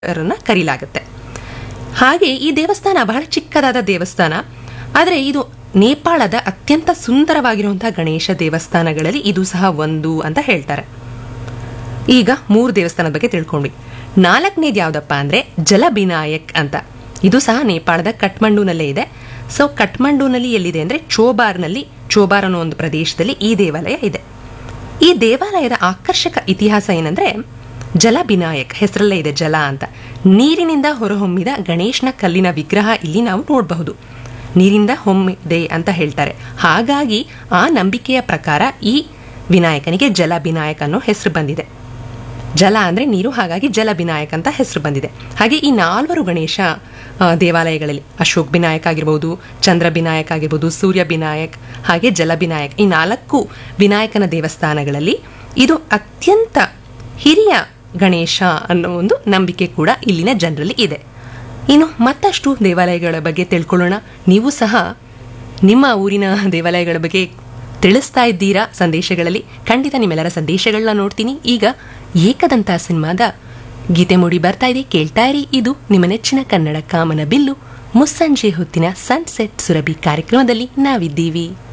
ರನ್ನ ಕರೀಲಾಗುತ್ತೆ ಹಾಗೆ ಈ ದೇವಸ್ಥಾನ ಬಹಳ ಚಿಕ್ಕದಾದ ದೇವಸ್ಥಾನ ಆದರೆ ಇದು ನೇಪಾಳದ ಅತ್ಯಂತ ಸುಂದರವಾಗಿರುವಂತಹ ಗಣೇಶ ದೇವಸ್ಥಾನಗಳಲ್ಲಿ ಇದು ಸಹ ಒಂದು ಅಂತ ಹೇಳ್ತಾರೆ ಈಗ ಮೂರು ದೇವಸ್ಥಾನದ ಬಗ್ಗೆ ತಿಳ್ಕೊಂಡ್ವಿ ನಾಲ್ಕನೇದು ಯಾವುದಪ್ಪ ಅಂದರೆ ಜಲಬಿನಾಯಕ್ ಅಂತ ಇದು ಸಹ ನೇಪಾಳದ ಕಠ್ಮಂಡುನಲ್ಲೇ ಇದೆ ಸೊ ಕಠ್ಮಂಡುನಲ್ಲಿ ಎಲ್ಲಿದೆ ಅಂದರೆ ಚೋಬಾರ್ನಲ್ಲಿ ಚೋಬಾರ್ ಅನ್ನೋ ಒಂದು ಪ್ರದೇಶದಲ್ಲಿ ಈ ದೇವಾಲಯ ಇದೆ ಈ ದೇವಾಲಯದ ಆಕರ್ಷಕ ಇತಿಹಾಸ ಏನಂದ್ರೆ ಜಲಬಿನಾಯಕ್ ಹೆಸರಲ್ಲೇ ಇದೆ ಜಲ ಅಂತ ನೀರಿನಿಂದ ಹೊರಹೊಮ್ಮಿದ ಗಣೇಶನ ಕಲ್ಲಿನ ವಿಗ್ರಹ ಇಲ್ಲಿ ನಾವು ನೋಡಬಹುದು ನೀರಿಂದ ಹೊಮ್ಮಿದೆ ಅಂತ ಹೇಳ್ತಾರೆ ಹಾಗಾಗಿ ಆ ನಂಬಿಕೆಯ ಪ್ರಕಾರ ಈ ವಿನಾಯಕನಿಗೆ ಜಲಬಿನಾಯಕ್ ಅನ್ನೋ ಹೆಸರು ಬಂದಿದೆ ಜಲ ಅಂದರೆ ನೀರು ಹಾಗಾಗಿ ಜಲಬಿನಾಯಕ್ ಅಂತ ಹೆಸರು ಬಂದಿದೆ ಹಾಗೆ ಈ ನಾಲ್ವರು ಗಣೇಶ ಆ, ದೇವಾಲಯಗಳಲ್ಲಿ ಅಶೋಕ್ ಬಿನಾಯಕ್ ಆಗಿರ್ಬೋದು ಚಂದ್ರ ಬಿನಾಯಕ್ ಆಗಿರ್ಬೋದು ಸೂರ್ಯ ಬಿನಾಯಕ್ ಹಾಗೆ ಜಲಬಿನಾಯಕ್ ಈ ನಾಲ್ಕು ವಿನಾಯಕನ ದೇವಸ್ಥಾನಗಳಲ್ಲಿ ಇದು ಅತ್ಯಂತ ಹಿರಿಯ ಗಣೇಶ ಅನ್ನೋ ಒಂದು ನಂಬಿಕೆ ಕೂಡ ಇಲ್ಲಿನ ಜನರಲ್ಲಿ ಇದೆ ಇನ್ನು ಮತ್ತಷ್ಟು ದೇವಾಲಯಗಳ ಬಗ್ಗೆ ತಿಳ್ಕೊಳ್ಳೋಣ ನೀವು ಸಹ ನಿಮ್ಮ ಊರಿನ ದೇವಾಲಯಗಳ ಬಗ್ಗೆ ತಿಳಿಸ್ತಾ ಇದ್ದೀರಾ ಸಂದೇಶಗಳಲ್ಲಿ ಖಂಡಿತ ನಿಮ್ಮೆಲ್ಲರ ಸಂದೇಶಗಳನ್ನ ನೋಡ್ತೀನಿ ಈಗ ಏಕದಂತ ಸಿನಿಮಾದ ಗೀತೆ ಮೂಡಿ ಬರ್ತಾ ಇದೆ ಕೇಳ್ತಾ ಇರಿ ಇದು ನಿಮ್ಮ ನೆಚ್ಚಿನ ಕನ್ನಡ ಕಾಮನ ಬಿಲ್ಲು ಮುಸ್ಸಂಜೆ ಹೊತ್ತಿನ ಸನ್ಸೆಟ್ ಸುರಭಿ ಕಾರ್ಯಕ್ರಮದಲ್ಲಿ ನಾವಿದ್ದೀವಿ